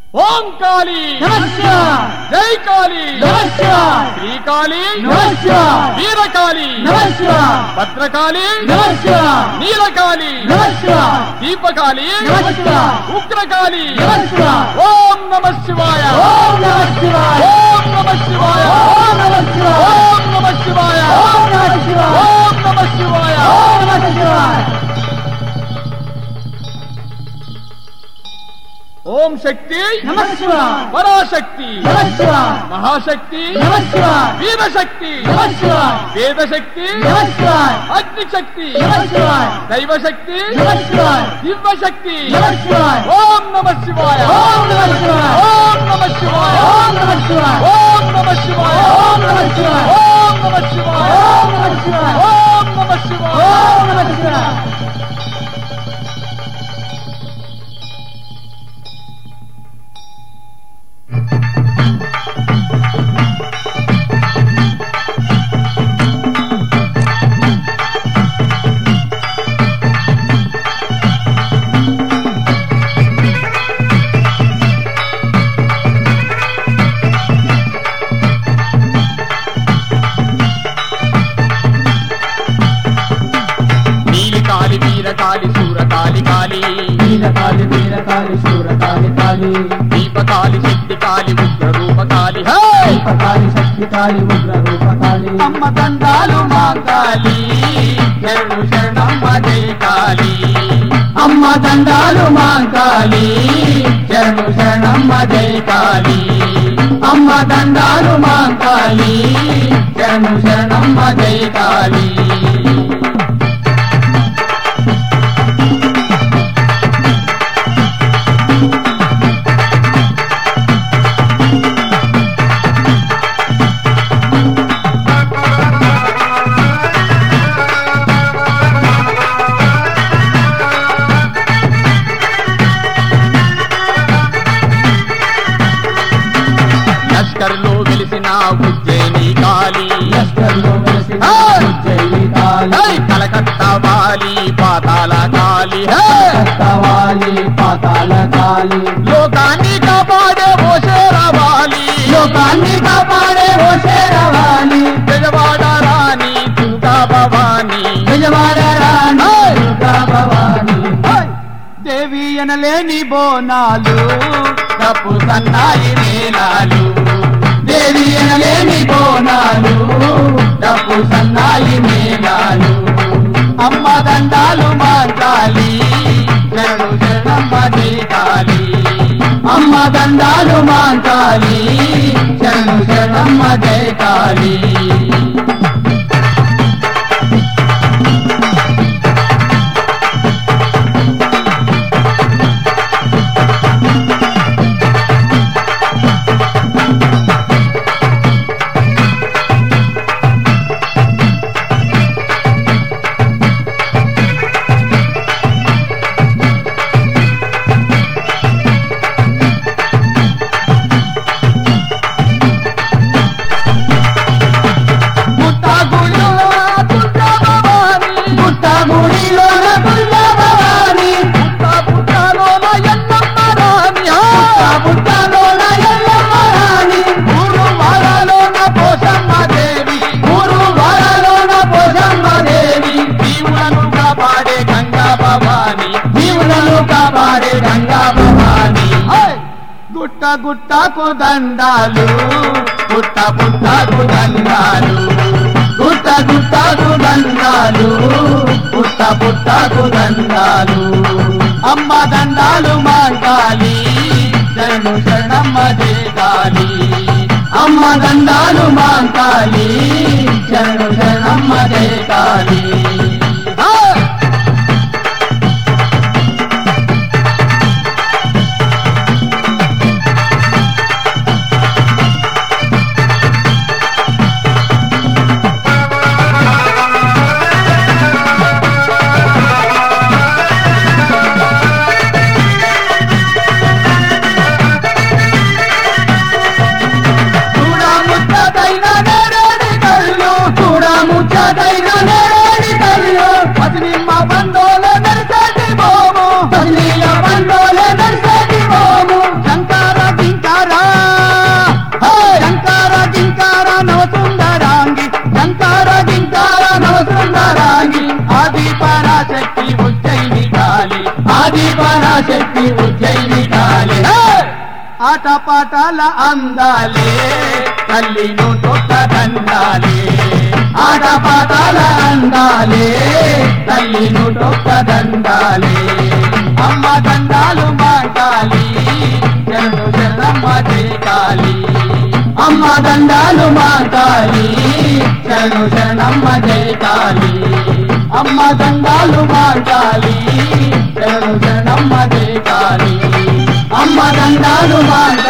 ఓం కాళీ నమస్కార్ జై కాళీ నమస్కార్ శ్రీకాళీ నమస్కార్ వీరకాళి నమస్కార్ భద్రకాళి నమస్కార్ నీలకాళి నమస్కార్ దీపకాళి నమస్కార్ ఉగ్రకాళి నమస్కార్ ఓం నమ శివాయ ఓం నమ శివాయ ఓం నమ శివాయ ఓం నమ శివాయ ఓం నమ శివాయ ఓం నమ శివాయ ఓం నమ శివాయ ఓం నమ శివాయ ఓం శక్తి నమ శివాయ పరాశక్తి నమ శివాయ మహాశక్తి నమ శివాయ వీరశక్తి నమ శివాయ వేదశక్తి నమ శివాయ అగ్నిశక్తి నమ శివాయ దైవశక్తి నమ శివాయ దివ్యశక్తి నమ శివాయ ఓం నమ శివాయ ఓం నమ శివాయ ఓం నమ శివాయ ఓం నమ శివాయ ఓం నమ శివాయ ఓం నమ శివాయ ఓం నమ శివాయ ఓం నమ శివాయ ఓం నమ శివాయ ఓం నమ శివాయ నీలికాలి వీరకాలి శూరకాలి కాలి వీరకాళి వీరకాళి శూరకాళి కాళి దీపకాలి శక్తి కాలి ఉగ్ర రూపకాలి దీపకాళి శక్తి కాళి ఉగ్ర రూపకాళి అమ్మ దండాలు మా కాలి శరణు శరణమ్మ జై కాలి అమ్మ దండాలు కాలి శరణు శరణమ్మ జై కాలి అమ్మ దండాలు మా కాలి శరణు శరణమ్మ జై కాలి లష్కర్లో వెలిసిన ఉజ్జయిని కాలి లష్కర్లో వెలసిన ఉజ్జయిని కాళి హై! కలకత్తా వాలి పాతాల కాలి హై! కత్తవాలి పాతాళ కాళి లోకాన్ని కాపాడే ఓ శేరవాలి లోకాన్ని కాపాడే ఓ శేరవాలి బెజవాడ రాణి దుర్గా భవాని విజయవాడ రాణి హై! దుర్గా భవాని దేవి అనలేని బోనాలు తప్పు సన్నాయి మేళాలు దేవి అనలేని బోనాలు డప్పు సన్నాయి మేళాలు అమ్మ దండాలు మాంచాలి శరణు శరణమ్మ జయకాలి అమ్మ దండాలు మాంచాలి శరణు శరణమ్మ జయకాలి పుట్టగుడిలో దుర్గా భవాని పుట్ట గుడిలోన దుర్గా భవాని పుట్ట పుట్టలోన ఎల్లమ్మ రాణి పుట్ట పుట్టలోన ఎల్లమ్మ రాణి ఊరు వాడలోన పోషమ్మ దేవి ఊరు వాడలోన పోషమ్మ దేవి జీవులను కాపాడే గంగా భవాని జీవులను కాపాడే గంగా భవాని గుట్ట గుట్టకు దండాలు పుట్ట పుట్టకు దండాలు గుట్ట గుట్టకు దండాలు పుట్ట పుట్టకు దండాలు అమ్మ దండాలు మాంగాలి శరణు శరణమ్మ దేగాలి అమ్మ దండాలు మాంగాలి శరణు శరణమ్మ దేగాలి చూడా ముచ్చటైన నేరేడి కళ్ళు చూడా ముచ్చటైన నేరేడి కళ్ళు శక్తి పరాశక్తి ఉజ్జయిని కాళి ఆటపాటాల అందాలే తల్లిను తొక్క దండాలే ఆట పాతాల అందాలే తల్లిను తొక్క దండాలే అమ్మ దండాలు మాటాలి శరణు శరణమ్మ కాళీ అమ్మ దండాలు మా కాళి శరణు శరణమ్మ కాళీ అమ్మ దండాలు మాటాలి శరణు శరణమ్మ కాళీ అమ్మ దండాలు మా